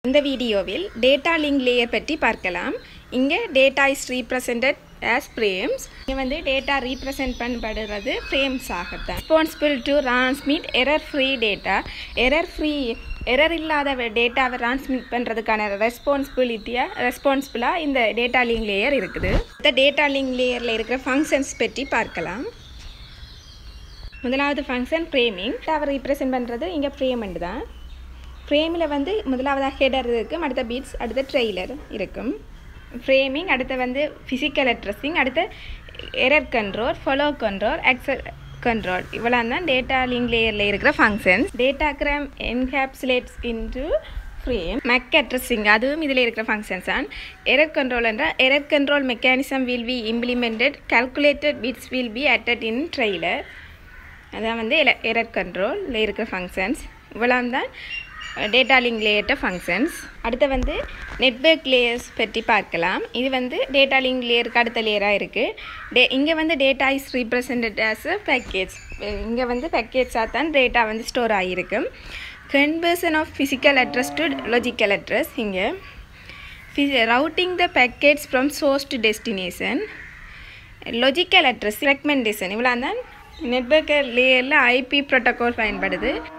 இந்த வீடியோவில் data link layer பற்றி பார்க்கலாம் இங்கே data is represented as frames இங்கே வந்து டேட்டா ரீப்ரசன்ட் பண்ணப்படுறது ஃப்ரேம்ஸ் ஆகத்தான் responsible to transmit error free data error free error இல்லாத டேட்டாவை டிரான்ஸ்மிட் பண்ணுறதுக்கான ரெஸ்பான்சிபிலிட்டியாக ரெஸ்பான்சிபிளாக இந்த டேட்டா லிங்க் லேயர் இருக்குது இந்த டேட்டா லிங்க் லேயரில் இருக்கிற ஃபங்க்ஷன்ஸ் பற்றி பார்க்கலாம் முதலாவது ஃபங்க்ஷன் ஃப்ரேமிங் டவர் ரீப்ரசென்ட் பண்ணுறது இங்கே ஃப்ரேமெண்ட் தான் ஃப்ரேமில் வந்து முதலாவதாக ஹெடர் இருக்கும் அடுத்த பீட்ஸ் அடுத்த ட்ரெய்லர் இருக்கும் ஃப்ரேமிங் அடுத்து வந்து ஃபிசிக்கல் அட்ரஸிங் அடுத்து error control flow control access control இவ்வளோ தான் டேட்டா லிங்க் லேயரில் இருக்கிற functions datagram encapsulates into frame MAC addressing அதுவும் இதில் இருக்கிற ஃபங்க்ஷன்ஸ் தான் எரர் கண்ட்ரோல் என்றால் error control mechanism will be implemented calculated bits will be added in trailer அதான் வந்து எரர் கண்ட்ரோலில் இருக்கிற ஃபங்க்ஷன்ஸ் இவ்வளோ தான் டேட்டா லிங்க் லேயர்ட்ட ஃபங்க்ஷன்ஸ் அடுத்து வந்து நெட்ஒர்க் லேயர்ஸ் பற்றி பார்க்கலாம் இது வந்து டேட்டா லிங்க் லேயருக்கு அடுத்த லேயராக இருக்குது டே இங்கே வந்து data is represented as a package இங்கே வந்து பேக்கேஜாக தான் டேட்டா வந்து ஸ்டோர் ஆகியிருக்கு conversion of physical address to logical address இங்கே routing the package from source to destination logical address recommendation இவ்வளோ தான் நெட்ஒர்க் லேயரில் ஐபி ப்ரோட்டோகால் பயன்படுது